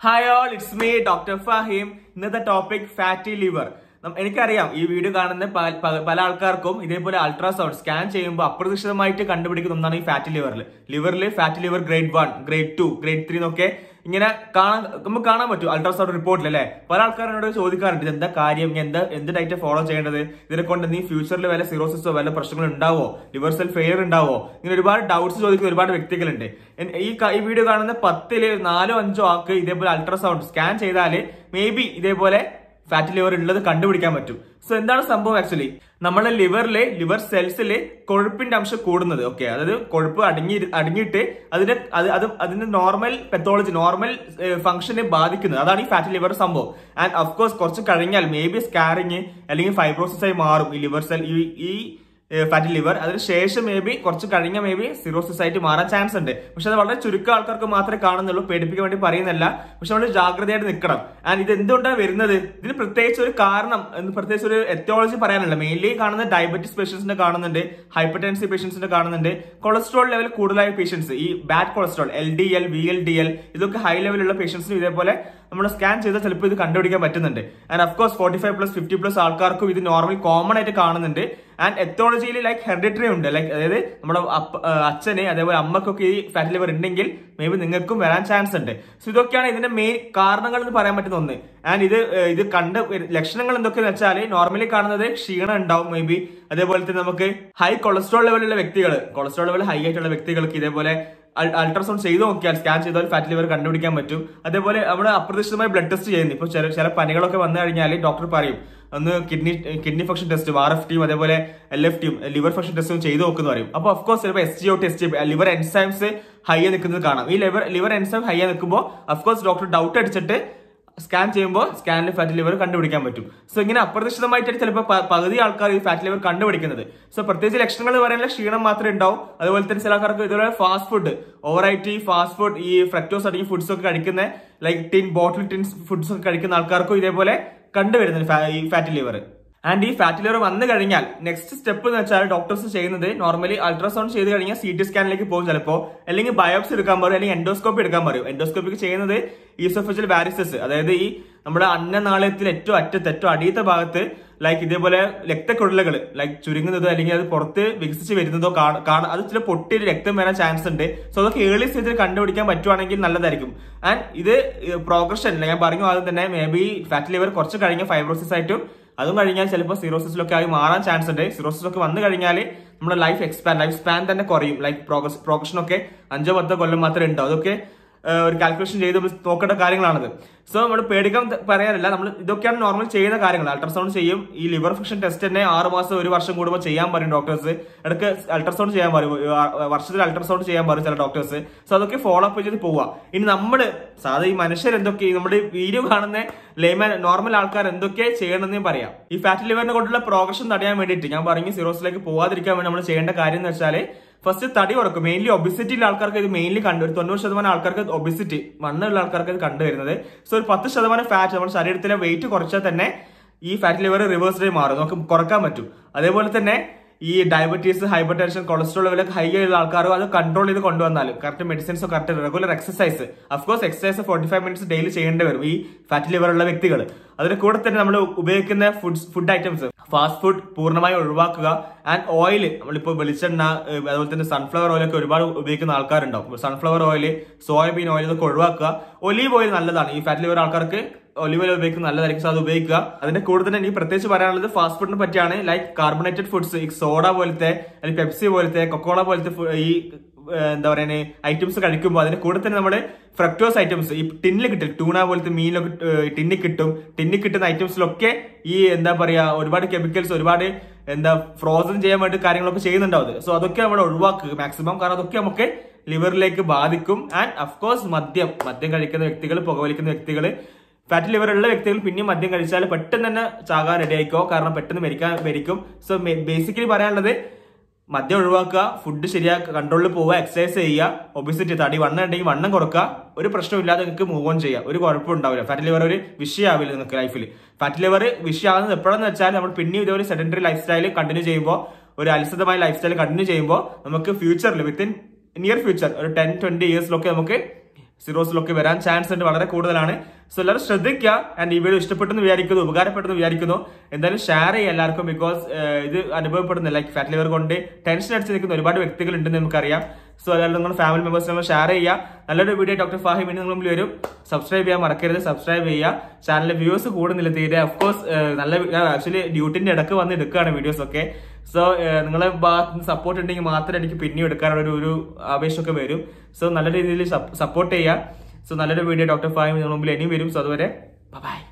hi all it's me doctor Fahim ഇന്നത്തെ topic fatty liver എനിക്കറിയാം ഈ വീഡിയോ കാണുന്ന പ- പ- പല ആൾക്കാർക്കും ഇതേപോലെ അൾട്രാസൗണ്ട് സ്കാൻ ചെയ്യുമ്പോൾ അപ്രതീക്ഷിതമായിട്ട് കണ്ടുപിടിക്കുന്ന ഒന്നാണ് ഈ ഫാറ്റി ലിവറിൽ ലിവറിൽ fatty liver grade one grade two grade three എന്നൊക്കെ ഇങ്ങനെ കാണാൻ നമുക്ക് കാണാൻ പറ്റും അൾട്രാസൗണ്ട് റിപ്പോർട്ടിൽ അല്ലേ പല ആൾക്കാരോട് ചോദിക്കാറുണ്ട് ഇത് എന്താ കാര്യം ഇനി എന്താ എന്ത് ഡയറ്റ് ഫോളോ ചെയ്യേണ്ടത് ഇതിനെ കൊണ്ട് നീ ഫ്യൂച്ചറിൽ വല്ല സിറോസിസോ വല്ല പ്രശ്നങ്ങൾ ഉണ്ടാവോ ലിവർ സെൽ ഫെയിലിയർ ഉണ്ടാവോ ഇങ്ങനെ ഒരുപാട് ഡൗട്ട്സ് ചോദിക്കുന്ന ഒരുപാട് വ്യക്തികളുണ്ട് എൻ- ഈ ക- ഈ വീഡിയോ കാണുന്ന പത്തില് നാലോ അഞ്ചോ ആൾക്ക് ഇതേപോലെ അൾട്രാസൗണ്ട് സ്കാൻ ചെയ്താൽ മേ ബി ഇതേപോലെ ഫാറ്റി ലിവർ ഉള്ളത് കണ്ടുപിടിക്കാൻ പറ്റും സോ എന്താണ് സംഭവം ആക്ച്വലി നമ്മുടെ ലിവറിലെ ലിവർ സെൽസിലെ കൊഴുപ്പിന്റെ അംശം കൂടുന്നത് ഓക്കെ അതായത് കൊഴുപ്പ് അടങ്ങി അടങ്ങിയിട്ട് അതിന്റെ അത് അത് അതിന്റെ നോർമൽ പെത്തോളജി നോർമൽ ഫംഗ്ഷനെ ബാധിക്കുന്നത് അതാണ് ഈ ഫാറ്റി ലിവർ സംഭവം ആൻഡ് ഓഫ് കോഴ്സ് കുറച്ച് കഴിഞ്ഞാൽ മേ ബി സ്കാറിങ് അല്ലെങ്കിൽ ഫൈബ്രോസിസ് ആയി മാറും ഈ ലിവർ സെൽ ഈ ഈ ഫാറ്റി ലിവർ അതിനുശേഷം മേ ബി കുറച്ച് കഴിഞ്ഞ മേ ബി സിറോസിസ് ആയിട്ട് മാറാൻ ചാൻസ് ഉണ്ട് പക്ഷെ അത് വളരെ ചുരുക്കം ആൾക്കാർക്ക് മാത്രമേ കാണുന്നുള്ളൂ പേടിപ്പിക്കാൻ വേണ്ടി പറയുന്നില്ല പക്ഷെ നമ്മൾ ജാഗ്രതയായിട്ട് നിൽക്കണം ആൻഡ് ഇത് എന്തുകൊണ്ടാണ് വരുന്നത് ഇതിന് പ്രത്യേകിച്ച് ഒരു കാരണം എന്ന് പ്രത്യേകിച്ച് ഒരു എത്തിയോളജി പറയാനില്ല മെയിൻലി കാണുന്ന ഡയബറ്റീസ് പേഷ്യൻസിനെ കാണുന്നുണ്ട് ഹൈപ്പർ ടെൻസി പേഷ്യൻസിനെ കാണുന്നുണ്ട് കൊളസ്ട്രോൾ ലെവൽ കൂടുതലായ പേഷ്യൻസ് ഈ bad cholesterol L D L V L D L ഇതൊക്കെ ഹൈ ലെവലുള്ള പേഷ്യൻസിനും ഇതേപോലെ നമ്മൾ സ്കാൻ ചെയ്താൽ ചിലപ്പോൾ ഇത് കണ്ടുപിടിക്കാൻ പറ്റുന്നുണ്ട് and of course forty five plus fifty plus ആൾക്കാർക്കും ഇത് നോർമൽ കോമൺ ആയിട്ട് കാണുന്നുണ്ട് ആൻഡ് എത്തോളജിയിൽ ലൈക്ക് ഹെറിഡിറ്ററി ഉണ്ട് ലൈക്ക് അതായത് നമ്മുടെ അപ്പ- ആ, അച്ഛന് അതേപോലെ അമ്മക്കൊക്കെ ഈ ഫാറ്റ് ലിവർ ഉണ്ടെങ്കിൽ മേ ബി നിങ്ങൾക്കും വരാൻ ചാൻസ് ഉണ്ട് സോ ഇതൊക്കെയാണ് ഇതിന്റെ മെയിൻ കാരണങ്ങൾ എന്ന് പറയാൻ പറ്റുന്ന ഒന്ന് ആൻഡ് ഇത് ഏഹ്, ഇത് കണ്ട് ലക്ഷണങ്ങൾ എന്തൊക്കെയെന്ന് വെച്ചാൽ നോർമലി കാണുന്നത് ക്ഷീണം ഉണ്ടാവും മേ ബി അതേപോലെ തന്നെ നമുക്ക് ഹൈ കൊളസ്ട്രോൾ ലെവലുള്ള വ്യക്തികൾ കൊളസ്ട്രോൾ ലെവൽ ഹൈ ആയിട്ടുള്ള വ്യക്തികൾക്ക് ഇതേപോലെ അൾട്രാസൗണ്ട് ചെയ്ത് നോക്കിയാൽ സ്കാൻ ചെയ്താൽ ഫാറ്റ് ലിവർ കണ്ടുപിടിക്കാൻ പറ്റും അതേപോലെ അവിടെ അപ്രതീക്ഷിതമായി ബ്ലഡ് ടെസ്റ്റ് ചെയ്യുന്നു ഇപ്പൊ ചില ചില പനികളൊക്കെ വന്നു കഴിഞ്ഞാൽ ഡോക്ടർ പറയും ഒന്ന് കിഡ്നി കിഡ്നി ഫംഗ്ഷൻ ടെസ്റ്റും ആർ എഫ് ടിയും അതേപോലെ എൽ എഫ് ടിയും ലിവർ ഫംഗ്ഷൻ ടെസ്റ്റും ചെയ്ത് നോക്കുന്ന പറയും അപ്പൊ ഓഫ് കോഴ്സ് ചിലപ്പോൾ S G O test liver enzymes high നിൽക്കുന്നത് കാണാം ഈ ലിവർ ലിവർ എൻസൈം ഹൈ നിൽക്കുമ്പോൾ ഓഫ് കോഴ്സ് ഡോക്ടർ ഡൗട്ട് അടിച്ചിട്ട് സ്കാൻ ചെയ്യുമ്പോൾ സ്കാനിൽ ഫാറ്റ് ലിവർ കണ്ടുപിടിക്കാൻ പറ്റും സോ ഇങ്ങനെ അപ്രതീക്ഷിതമായിട്ട് ചിലപ്പോൾ പ- പകുതി ആൾക്കാർ ഈ ഫാറ്റ് ലിവർ കണ്ടുപിടിക്കുന്നത് സോ പ്രത്യേകിച്ച് ലക്ഷണങ്ങൾ എന്ന് പറയാനുള്ള ക്ഷീണം മാത്രമേ ഉണ്ടാവും അതുപോലെ തന്നെ ചില ആൾക്കാർക്ക് ഇതുപോലെ ഫാസ്റ്റ് ഫുഡ് ഓവറായിട്ട് ഈ ഫാസ്റ്റ് ഫുഡ് ഈ ഫ്രക്ടോസ് അടങ്ങിയ ഫുഡ്സ് ഒക്കെ കഴിക്കുന്ന like tin bottle tin foods ഒക്കെ കഴിക്കുന്ന ആൾക്കാർക്കും ഇതേപോലെ കണ്ടുവരുന്നത് ഫാ- ഈ ഫാറ്റ് ലിവർ ആൻഡ് ഈ ഫാറ്റ് ലിവർ വന്നു കഴിഞ്ഞാൽ നെക്സ്റ്റ് സ്റ്റെപ്പ് എന്ന് വെച്ചാൽ ഡോക്ടേഴ്സ് ചെയ്യുന്നത് നോർമലി അൾട്രാസൗണ്ട് ചെയ്ത് കഴിഞ്ഞാൽ സി ടി സ്കാനിലേക്ക് പോകും ചിലപ്പോൾ അല്ലെങ്കിൽ ബയോപ്സി എടുക്കാൻ പറയും അല്ലെങ്കിൽ എൻഡോസ്കോപ്പി എടുക്കാൻ പറയും എൻഡോസ്കോപ്പിക്ക് ചെയ്യുന്നത് ഈസോഫിഷ്യൽ വാരിസസ് അതായത് ഈ നമ്മുടെ അന്നനാളയത്തിൽ ഏറ്റവും അറ്റത്ത് ഏറ്റവും അടിയത്തെ ഭാഗത്ത് ലൈക്ക് ഇതേപോലെ രക്തക്കുഴലുകൾ ലൈക്ക് ചുരുങ്ങുന്നതോ അല്ലെങ്കിൽ അത് പുറത്ത് വികസിച്ച് വരുന്നതോ കാണ- കാണാൻ അത് ചില പൊട്ടിയിട്ട് രക്തം വരാൻ ചാൻസ് ഉണ്ട് സോ അതൊക്കെ ഏർലി സ്റ്റേജിൽ കണ്ടുപിടിക്കാൻ പറ്റുവാണെങ്കിൽ നല്ലതായിരിക്കും ആൻഡ് ഇത് പ്രോഗ്രഷൻ ഞാൻ പറഞ്ഞു ആദ്യം തന്നെ മേ ബി ഫാറ്റ് ലിവർ കുറച്ച് കഴിഞ്ഞ ഫൈബ്രോസിസ് ആയിട്ടും അതും കഴിഞ്ഞാൽ ചിലപ്പോൾ സിറോസിസിലൊക്കെ ആയി മാറാൻ ചാൻസ് ഉണ്ട് സിറോസിസ് ഒക്കെ വന്നു കഴിഞ്ഞാൽ നമ്മുടെ ലൈഫ് എക്സ്പാൻ ലൈഫ് സ്പാൻ തന്നെ കുറയും ലൈഫ് പ്രോഗ്രസ് പ്രോഗ്രഷൻ ഒക്കെ അഞ്ചോ പത്തോ കൊല്ലം മാത്രമേ ഉണ്ടാവും അതൊക്കെ ഏഹ്, ഒരു കാൽക്കുലേഷൻ ചെയ്ത് നമ്മൾ നോക്കേണ്ട കാര്യങ്ങളാണത് സോ നമ്മൾ പേടിക്കാൻ ത- പറയാനില്ല നമ്മൾ ഇതൊക്കെയാണ് നോർമൽ ചെയ്യുന്ന കാര്യങ്ങൾ അൾട്രാസൗണ്ട് ചെയ്യും ഈ ലിവർ ഫംഗ്ഷൻ ടെസ്റ്റ് തന്നെ ആറ് മാസം ഒരു വർഷം കൂടുമ്പോൾ ചെയ്യാൻ പറയും ഡോക്ടേഴ്സ് ഇടയ്ക്ക് അൾട്രാസൗണ്ട് ചെയ്യാൻ പറയും ഒരു ആ- വർഷത്തിൽ അൾട്രാസൗണ്ട് ചെയ്യാൻ പറയും ചില ഡോക്ടേഴ്സ് സോ അതൊക്കെ ഫോളോ അപ്പ് ചെയ്ത് പോവുക ഇനി നമ്മൾ സാധാ ഈ മനുഷ്യർ എന്തൊക്കെ നമ്മുടെ വീഡിയോ കാണുന്ന ലേമാൻ നോർമൽ ആൾക്കാർ എന്തൊക്കെ ചെയ്യണമെന്ന് ഞാൻ പറയാം ഈ ഫാറ്റ് ലിവറിനെ കൊണ്ടുള്ള പ്രോഗ്രഷൻ തടയാൻ വേണ്ടിയിട്ട് ഞാൻ പറഞ്ഞു സീറോസിലേക്ക് പോവാതിരിക്കാൻ വേണ്ടി നമ്മൾ ചെയ്യേണ്ട കാര്യം എന്ന് വെച്ചാൽ ഫസ്റ്റ് തടി കുറക്കും മെയിൻലി ഒബിസിറ്റിയിലെ ആൾക്കാർക്ക് ഇത് മെയിൻലി കണ്ടു ഒരു തൊണ്ണൂറ് ശതമാനം ആൾക്കാർക്ക് ഒബിസിറ്റി വണ്ണുള്ള ആൾക്കാർക്ക് ഇത് കണ്ടുവരുന്നത് സോ ഒരു പത്ത് ശതമാനം ഫാറ്റ് നമ്മുടെ ശരീരത്തിലെ വെയിറ്റ് കുറച്ചാൽ തന്നെ ഈ ഫാറ്റ് ലിവർ റിവേഴ്സിലേക്ക് മാറും നമുക്ക് കുറക്കാൻ പറ്റും അതേപോലെ തന്നെ ഈ ഡയബറ്റീസ് ഹൈപ്പർ ടെൻഷൻ കൊളസ്ട്രോൾ ലെവലൊക്കെ ഹൈ ആയുള്ള ആൾക്കാരും അത് കൺട്രോൾ ചെയ്ത് കൊണ്ടുവന്നാൽ കറക്റ്റ് മെഡിസിൻസോ correct regular exercise of course exercise forty five minutes daily ചെയ്യേണ്ടി വരും ഈ ഫാറ്റ് ലിവർ ഉള്ള വ്യക്തികൾ അതിന്റെ കൂടെ തന്നെ നമ്മൾ ഉപയോഗിക്കുന്ന food food items fast food പൂർണ്ണമായി ഒഴിവാക്കുക ആൻഡ് ഓയിൽ നമ്മളിപ്പോൾ വെളിച്ചെണ്ണ ഏഹ്, അതുപോലെ തന്നെ സൺഫ്ലവർ ഓയിൽ ഒക്കെ ഒരുപാട് ഉപയോഗിക്കുന്ന ആൾക്കാരുണ്ടാവും സൺഫ്ലവർ ഓയിൽ സോയാബീൻ ഓയിൽ ഇതൊക്കെ ഒഴിവാക്കുക ഒലീവ് ഓയിൽ നല്ലതാണ് ഈ ഫാറ്റ് ലിവർ ആൾക്കാർക്ക് ഒലിവ് ഓയിൽ ഉപയോഗിക്കുന്നത് നല്ലതായിരിക്കും സോ അത് ഉപയോഗിക്കുക അതിന്റെ കൂടെ തന്നെ എനിക്ക് പ്രത്യേകിച്ച് പറയാനുള്ളത് ഫാസ്റ്റ് ഫുഡിനെ പറ്റിയാണ് ലൈക്ക് കാർബണേറ്റഡ് ഫുഡ്സ് ഈ സോഡ പോലത്തെ അല്ലെങ്കിൽ പെപ്സി പോലത്തെ കൊക്കോള പോലത്തെ ഫു- ഈ ഏഹ്, എന്താ പറയുക ഐറ്റംസ് കഴിക്കുമ്പോൾ അതിന്റെ കൂടെ തന്നെ നമ്മൾ ഫ്രക്ടോസ് ഐറ്റംസ് ഈ ടിന്നിൽ കിട്ടും ടൂണ പോലത്തെ മീനൊക്കെ ടിന്നിൽ കിട്ടും ടിന്നിൽ കിട്ടുന്ന ഐറ്റംസിലൊക്കെ ഈ എന്താ പറയാ ഒരുപാട് കെമിക്കൽസ് ഒരുപാട് എന്താ ഫ്രോസൺ ചെയ്യാൻ വേണ്ടി കാര്യങ്ങളൊക്കെ ചെയ്യുന്നുണ്ടാവും അത് സോ അതൊക്കെ നമ്മൾ ഒഴിവാക്കുക മാക്സിമം കാരണം അതൊക്കെ നമുക്ക് ലിവറിലേക്ക് ബാധിക്കും ആൻഡ് അഫ്കോഴ്സ് മദ്യം മദ്യം കഴിക്കുന്ന വ്യക്തികൾ പുകവലിക്കുന്ന വ്യക്തികൾ ഫാറ്റ് ലിവർ ഉള്ള വ്യക്തികൾ പിന്നെയും മദ്യം കഴിച്ചാൽ പെട്ടെന്ന് തന്നെ ചാകാൻ റെഡി ആയിക്കോ കാരണം പെട്ടെന്ന് മരിക്കാൻ മരിക്കും സോ ബേസിക്കലി പറയാനുള്ളത് മദ്യം ഒഴിവാക്കുക ഫുഡ് ശരിയാക്കുക കൺട്രോളിൽ പോവുക എക്സസൈസ് ചെയ്യുക ഒബിസിറ്റി തടി വണ്ണം ഉണ്ടെങ്കിൽ വണ്ണം കുറക്കുക ഒരു പ്രശ്നമില്ലാതെ നിങ്ങൾക്ക് മൂവ് ഓൺ ചെയ്യുക ഒരു കുഴപ്പം ഉണ്ടാവില്ല ഫാറ്റ് ലിവർ ഒരു വിഷയമാവില്ല നിങ്ങൾക്ക് ലൈഫിൽ ഫാറ്റ് ലിവർ വിഷയമാകുന്നത് എപ്പോഴാന്ന് വെച്ചാൽ നമ്മൾ പിന്നെയും ഇതേപോലെ സെഡൻറ്ററി ലൈഫ് സ്റ്റൈൽ കണ്ടിന്യൂ ചെയ്യുമ്പോൾ ഒരു അലസതമായ ലൈഫ് സ്റ്റൈൽ കണ്ടിന്യൂ ചെയ്യുമ്പോൾ നമുക്ക് ഫ്യൂച്ചറിൽ വിത്തിൻ നിയർ ഫ്യൂച്ചർ ഒരു ടെൻ ട്വന്റി ഇയേഴ്സിലൊക്കെ നമുക്ക് സിറോസിലൊക്കെ വരാൻ ചാൻസ് ഉണ്ട് വളരെ കൂടുതലാണ് സോ എല്ലാവരും ശ്രദ്ധിക്കുക ആൻഡ് ഈ വീഡിയോ ഇഷ്ടപ്പെട്ടെന്ന് വിചാരിക്കുന്നു ഉപകാരപ്പെട്ടെന്ന് വിചാരിക്കുന്നു എന്തായാലും ഷെയർ ചെയ്യുക എല്ലാവർക്കും ബിക്കോസ് ഇത് അനുഭവപ്പെടുന്നില്ല ലൈക്ക് ഫാറ്റ് ലിവർ കൊണ്ട് ടെൻഷൻ അടിച്ച് നിൽക്കുന്ന ഒരുപാട് വ്യക്തികൾ ഉണ്ടെന്ന് നമുക്കറിയാം സോ അതായത് നിങ്ങൾ ഫാമിലി മെമ്പേഴ്സ് നമ്മൾ ഷെയർ ചെയ്യുക നല്ലൊരു വീഡിയോ ഡോക്ടർ ഫാഹിം ഇനി നിങ്ങൾ മുമ്പിൽ വരും സബ്സ്ക്രൈബ് ചെയ്യാൻ മറക്കരുത് സബ്സ്ക്രൈബ് ചെയ്യുക ചാനലിലെ വ്യൂസ് കൂടുന്നില്ല തീരെ അഫ്കോഴ്സ് നല്ല ആക്ച്വലി ഡ്യൂട്ടിന്റെ ഇടക്ക് വന്ന് എടുക്കുകയാണ് വീഡിയോസ് ഒക്കെ സോ നിങ്ങളെ ഭാഗത്ത് നിന്ന് സപ്പോർട്ട് ഉണ്ടെങ്കിൽ മാത്രമേ എനിക്ക് പിന്നെയും എടുക്കാനുള്ള ഒരു ഒരു ആവേശമൊക്കെ വരും സോ നല്ല രീതിയിൽ സപ്പോർട്ട് ചെയ്യുക സോ നല്ലൊരു വീഡിയോ ഡോക്ടർ ഫാഹിം നിങ്ങൾ മുമ്പിൽ ഇനിയും വരും സോ അതുവരെ ബൈ